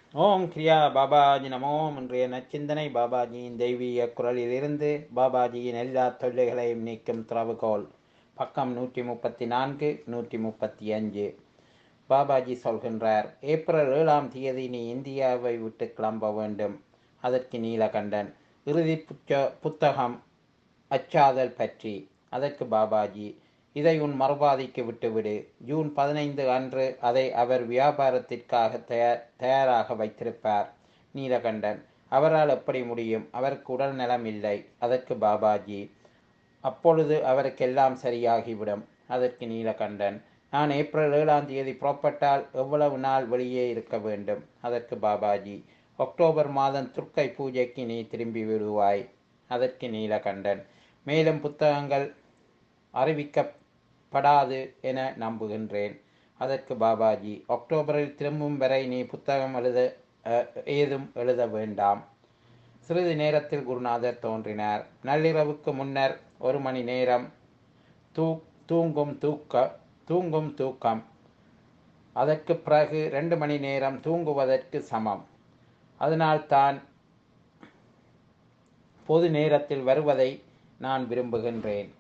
ஓம் கிரியா பாபாஜி நமோ இன்றைய நச்சிந்தனை பாபாஜியின் தெய்வீக குரலிலிருந்து பாபாஜியின் எல்லா தொல்லைகளையும் நீக்கும் திறவுகோல் பக்கம் நூற்றி முப்பத்தி நான்கு நூற்றி முப்பத்தி அஞ்சு பாபாஜி சொல்கின்றார் ஏப்ரல் ஏழாம் தேதி நீ இந்தியாவை விட்டு கிளம்ப வேண்டும் அதற்கு நீலகண்டன் இறுதி புத்த புத்தகம் அச்சாதல் பற்றி அதற்கு பாபாஜி இதை உன் மறுபாதிக்கு விட்டுவிடு ஜூன் பதினைந்து அன்று அதை அவர் வியாபாரத்திற்காக தயார் தயாராக வைத்திருப்பார் நீலகண்டன் அவரால் எப்படி முடியும் அவருக்கு உடல் நலம் இல்லை அதற்கு பாபாஜி அப்பொழுது அவருக்கெல்லாம் சரியாகிவிடும் அதற்கு நீலகண்டன் நான் ஏப்ரல் ஏழாம் தேதி புறப்பட்டால் எவ்வளவு நாள் வெளியே இருக்க வேண்டும் அதற்கு பாபாஜி அக்டோபர் மாதம் துர்க்கை பூஜைக்கு நீ திரும்பி விடுவாய் அதற்கு நீலகண்டன் மேலும் புத்தகங்கள் அறிவிக்கப்படாது என நம்புகின்றேன் அதற்கு பாபாஜி அக்டோபரில் திரும்பும் வரை நீ புத்தகம் எழுத அஹ், ஏதும் எழுத வேண்டாம் சிறிது நேரத்தில் குருநாதர் தோன்றினார் நள்ளிரவுக்கு முன்னர் ஒரு மணி நேரம் தூ தூங்கும் தூக்க தூங்கும் தூக்கம் அதற்கு பிறகு ரெண்டு மணி நேரம் தூங்குவதற்கு சமம் அதனால் தான் பொது நேரத்தில் வருவதை நான் விரும்புகின்றேன்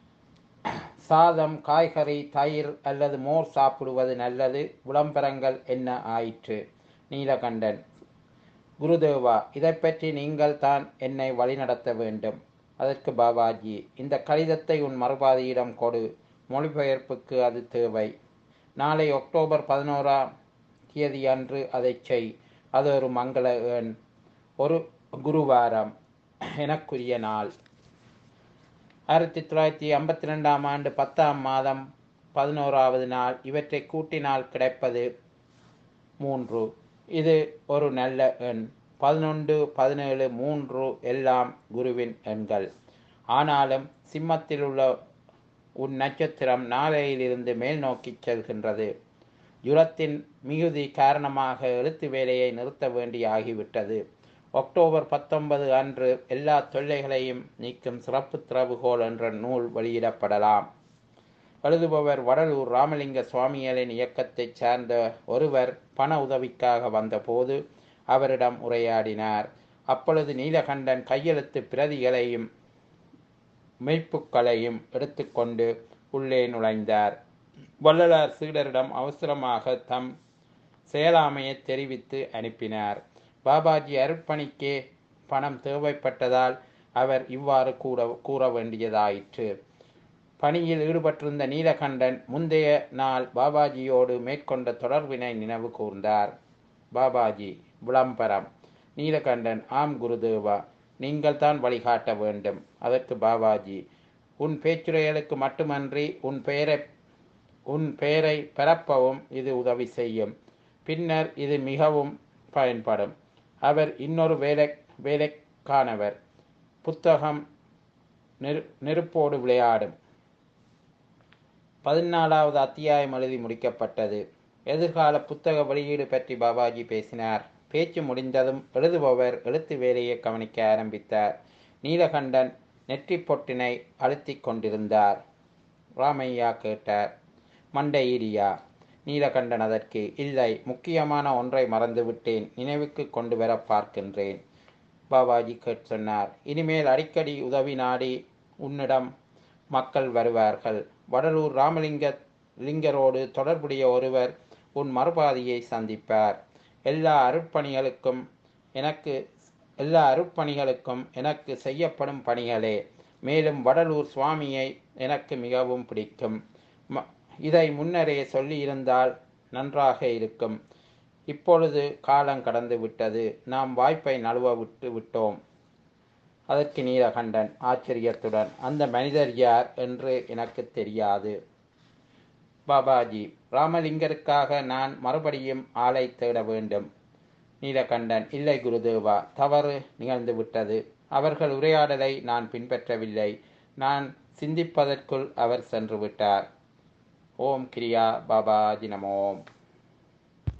சாதம் காய்கறி தயிர் அல்லது மோர் சாப்பிடுவது நல்லது விளம்பரங்கள் என்ன ஆயிற்று நீலகண்டன் குருதேவா இதை பற்றி நீங்கள் தான் என்னை வழிநடத்த வேண்டும் அதற்கு பாபாஜி இந்த கடிதத்தை உன் மறுபாதியிடம் கொடு மொழிபெயர்ப்புக்கு அது தேவை நாளை அக்டோபர் பதினோராம் தேதி அன்று அதை செய் அது ஒரு மங்கள எண் ஒரு குருவாரம் எனக்குரிய நாள் ஆயிரத்தி தொள்ளாயிரத்தி ஐம்பத்தி ரெண்டாம் ஆண்டு பத்தாம் மாதம் பதினோராவது நாள் இவற்றை கூட்டினால் கிடைப்பது மூன்று இது ஒரு நல்ல எண் பதினொன்று பதினேழு மூன்று எல்லாம் குருவின் எண்கள் ஆனாலும் சிம்மத்தில் உள்ள உன் நட்சத்திரம் நாளையிலிருந்து மேல் நோக்கி செல்கின்றது ஜுரத்தின் மிகுதி காரணமாக எழுத்து வேலையை நிறுத்த வேண்டி ஆகிவிட்டது அக்டோபர் பத்தொன்பது அன்று எல்லா தொல்லைகளையும் நீக்கும் சிறப்பு திறவுகோல் என்ற நூல் வெளியிடப்படலாம் எழுதுபவர் வடலூர் ராமலிங்க சுவாமிகளின் இயக்கத்தைச் சார்ந்த ஒருவர் பண உதவிக்காக வந்தபோது அவரிடம் உரையாடினார் அப்பொழுது நீலகண்டன் கையெழுத்து பிரதிகளையும் மெய்ப்புக்களையும் எடுத்துக்கொண்டு உள்ளே நுழைந்தார் வள்ளலார் சீடரிடம் அவசரமாக தம் செயலாமையை தெரிவித்து அனுப்பினார் பாபாஜி அருட்பணிக்கே பணம் தேவைப்பட்டதால் அவர் இவ்வாறு கூற கூற வேண்டியதாயிற்று பணியில் ஈடுபட்டிருந்த நீலகண்டன் முந்தைய நாள் பாபாஜியோடு மேற்கொண்ட தொடர்பினை நினைவு கூர்ந்தார் பாபாஜி விளம்பரம் நீலகண்டன் ஆம் குருதேவா நீங்கள் தான் வழிகாட்ட வேண்டும் அதற்கு பாபாஜி உன் பேச்சுரைகளுக்கு மட்டுமன்றி உன் பெயரை உன் பெயரை பரப்பவும் இது உதவி செய்யும் பின்னர் இது மிகவும் பயன்படும் அவர் இன்னொரு வேலை வேலைக்கானவர் புத்தகம் நெரு நெருப்போடு விளையாடும் பதினாலாவது அத்தியாயம் எழுதி முடிக்கப்பட்டது எதிர்கால புத்தக வெளியீடு பற்றி பாபாஜி பேசினார் பேச்சு முடிந்ததும் எழுதுபவர் எழுத்து வேலையை கவனிக்க ஆரம்பித்தார் நீலகண்டன் நெற்றி பொட்டினை அழுத்திக் கொண்டிருந்தார் ராமையா கேட்டார் மண்டையிரியா நீலகண்டன் அதற்கு இல்லை முக்கியமான ஒன்றை மறந்துவிட்டேன் நினைவுக்கு கொண்டு வர பார்க்கின்றேன் பாபாஜி கேட் சொன்னார் இனிமேல் அடிக்கடி உதவி நாடி உன்னிடம் மக்கள் வருவார்கள் வடலூர் ராமலிங்க லிங்கரோடு தொடர்புடைய ஒருவர் உன் மறுபாதியை சந்திப்பார் எல்லா அருட்பணிகளுக்கும் எனக்கு எல்லா அருட்பணிகளுக்கும் எனக்கு செய்யப்படும் பணிகளே மேலும் வடலூர் சுவாமியை எனக்கு மிகவும் பிடிக்கும் ம- இதை முன்னரே சொல்லியிருந்தால் நன்றாக இருக்கும் இப்பொழுது காலம் கடந்து விட்டது நாம் வாய்ப்பை நழுவ விட்டு விட்டோம் அதற்கு நீலகண்டன் ஆச்சரியத்துடன் அந்த மனிதர் யார் என்று எனக்கு தெரியாது பாபாஜி ராமலிங்கருக்காக நான் மறுபடியும் ஆளை தேட வேண்டும் நீலகண்டன் இல்லை குருதேவா தவறு நிகழ்ந்து விட்டது அவர்கள் உரையாடலை நான் பின்பற்றவில்லை நான் சிந்திப்பதற்குள் அவர் சென்று விட்டார் ஓம் கிரியா பாபாஜி நமோம்